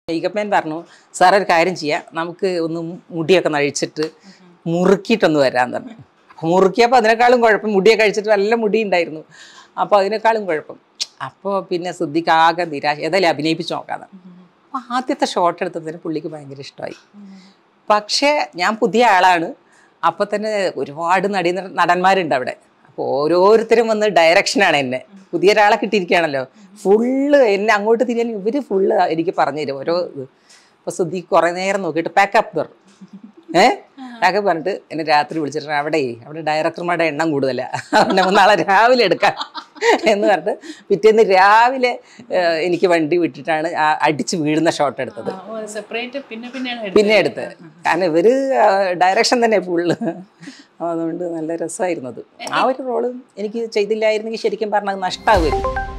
മേക്കപ്പ്മാൻ പറഞ്ഞു സാർ ഒരു കാര്യം ചെയ്യാം നമുക്ക് ഒന്ന് മുടിയൊക്കെ നഴിച്ചിട്ട് മുറുക്കിയിട്ടൊന്ന് വരാൻ പറഞ്ഞു അപ്പോൾ മുറുക്കിയപ്പോൾ അതിനേക്കാളും കുഴപ്പം മുടിയൊക്കെ കഴിച്ചിട്ട് നല്ല മുടി ഉണ്ടായിരുന്നു അപ്പോൾ അതിനേക്കാളും കുഴപ്പം അപ്പോൾ പിന്നെ സിദ്ദിഖ് ആകെ നിരാശ ഏതായാലും അഭിനയിപ്പിച്ച് നോക്കാന്ന് അപ്പോൾ ആദ്യത്തെ ഷോട്ട് എടുത്തതിന് പുള്ളിക്ക് ഭയങ്കര ഇഷ്ടമായി പക്ഷേ ഞാൻ പുതിയ ആളാണ് അപ്പോൾ തന്നെ ഒരുപാട് നടീ നടന്മാരുണ്ട് അവിടെ അപ്പോൾ ഓരോരുത്തരും വന്ന് ഡയറക്ഷനാണ് എന്നെ പുതിയ ഒരാളെ കിട്ടിയിരിക്കുകയാണല്ലോ ഫുള്ള് എന്നെ അങ്ങോട്ട് തിരിയാൻ ഇവർ ഫുള്ള് എനിക്ക് പറഞ്ഞു തരും ഓരോ ഇത് അപ്പോൾ സുദ്ധി കുറേ നേരം നോക്കിയിട്ട് പാക്കപ്പ് പറഞ്ഞു ഏ പാക്കപ്പ് പറഞ്ഞിട്ട് എന്നെ രാത്രി വിളിച്ചിട്ട് അവിടെ അവിടെ ഡയറക്ടർമാരുടെ എണ്ണം കൂടുതലാണ് അവിടെ നാളെ രാവിലെ എടുക്കാം എന്ന് പറഞ്ഞിട്ട് പിറ്റേന്ന് രാവിലെ ഏഹ്, എനിക്ക് വണ്ടി വിട്ടിട്ടാണ് ആ അടിച്ച് വീഴുന്ന ഷോട്ട് എടുത്തത് സെപ്പറേറ്റ് പിന്നെ പിന്നെയാണ് പിന്നെ എടുത്ത് കാരണം ഇവര് ഡയറക്ഷൻ തന്നെ ഫുള്ള് അതുകൊണ്ട് നല്ല രസമായിരുന്നു അത് ആ ഒരു റോള് എനിക്ക് ചെയ്തില്ലായിരുന്നെങ്കിൽ ശരിക്കും പറഞ്ഞാൽ നഷ്ടമാകുമായിരുന്നു